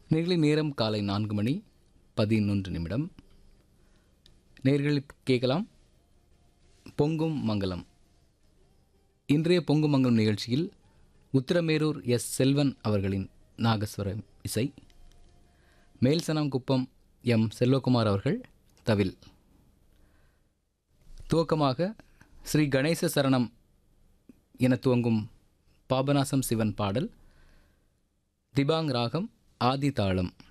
நிகழி நேரம் காலை நான்கு மணி பதினொன்று நிமிடம் நேர்கள் கேட்கலாம் பொங்கும் மங்கலம் இன்றைய பொங்கும் மங்கலம் நிகழ்ச்சியில் உத்திரமேரூர் எஸ் செல்வன் அவர்களின் நாகஸ்வரம் இசை மேல்சனங்குப்பம் எம் செல்வகுமார் அவர்கள் தவில் துவக்கமாக ஸ்ரீ கணேச சரணம் என துவங்கும் பாபநாசம் சிவன் பாடல் திபாங் ராகம் ஆதி தாளம்